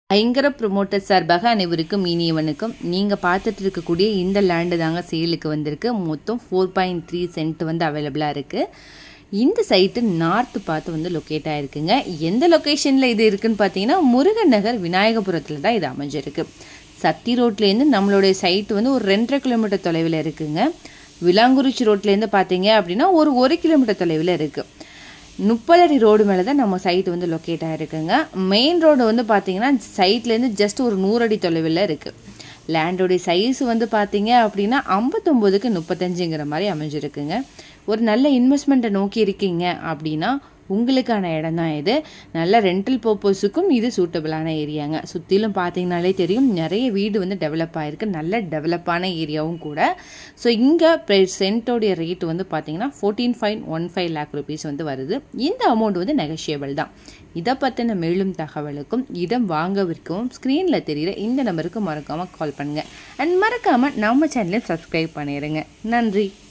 பயங்கர ப்ரொமோட்டர் சார்பாக அனைவருக்கும் இனியவனுக்கும் நீங்கள் பார்த்துட்டு இருக்கக்கூடிய இந்த லேண்டு தாங்க சேலுக்கு வந்திருக்கு மொத்தம் ஃபோர் பாயிண்ட் த்ரீ சென்ட் வந்து அவைலபிளாக இருக்குது இந்த சைட்டு நார்த்து பார்த்து வந்து லொக்கேட் ஆகிருக்குங்க எந்த லொக்கேஷனில் இது இருக்குன்னு பார்த்தீங்கன்னா முருகன் நகர் விநாயகபுரத்தில் தான் இது அமைஞ்சிருக்கு சத்தி ரோட்லேருந்து நம்மளுடைய சைட்டு வந்து ஒரு ரெண்டரை கிலோமீட்டர் தொலைவில் இருக்குங்க விலாங்குறிச்சி ரோட்லேருந்து பார்த்தீங்க அப்படின்னா ஒரு ஒரு கிலோமீட்டர் தொலைவில் இருக்குது முப்பதடி ரோடு மேலே தான் நம்ம சைட் வந்து லொக்கேட் ஆகிருக்குங்க மெயின் ரோடு வந்து பார்த்தீங்கன்னா சைட்லேருந்து ஜஸ்ட் ஒரு நூறடி தொலைவில் இருக்குது லேண்டோடைய சைஸ் வந்து பார்த்தீங்க அப்படின்னா ஐம்பத்தொம்போதுக்கு முப்பத்தஞ்சுங்கிற மாதிரி அமைஞ்சிருக்குங்க ஒரு நல்ல இன்வெஸ்ட்மெண்ட்டை நோக்கி இருக்கீங்க அப்படின்னா உங்களுக்கான இடம் தான் இது நல்ல ரெண்டல் பர்பஸுக்கும் இது சூட்டபிளான ஏரியாங்க சுற்றிலும் பார்த்தீங்கனாலே தெரியும் நிறைய வீடு வந்து டெவலப் ஆகிருக்கு நல்ல டெவலப்பான ஏரியாவும் கூட ஸோ இங்கே சென்ட்டோடைய ரேட் வந்து பார்த்தீங்கன்னா fourteen five one five lakh rupees வந்து வருது இந்த அமௌண்ட் வந்து நெகஷியபிள் தான் இதை பற்றின மேலும் தகவலுக்கும் இடம் வாங்கவிருக்கவும் ஸ்க்ரீனில் தெரிகிற இந்த நம்பருக்கு மறக்காமல் கால் பண்ணுங்கள் அண்ட் மறக்காமல் நம்ம சேனலையும் சப்ஸ்கிரைப் பண்ணிடுங்க நன்றி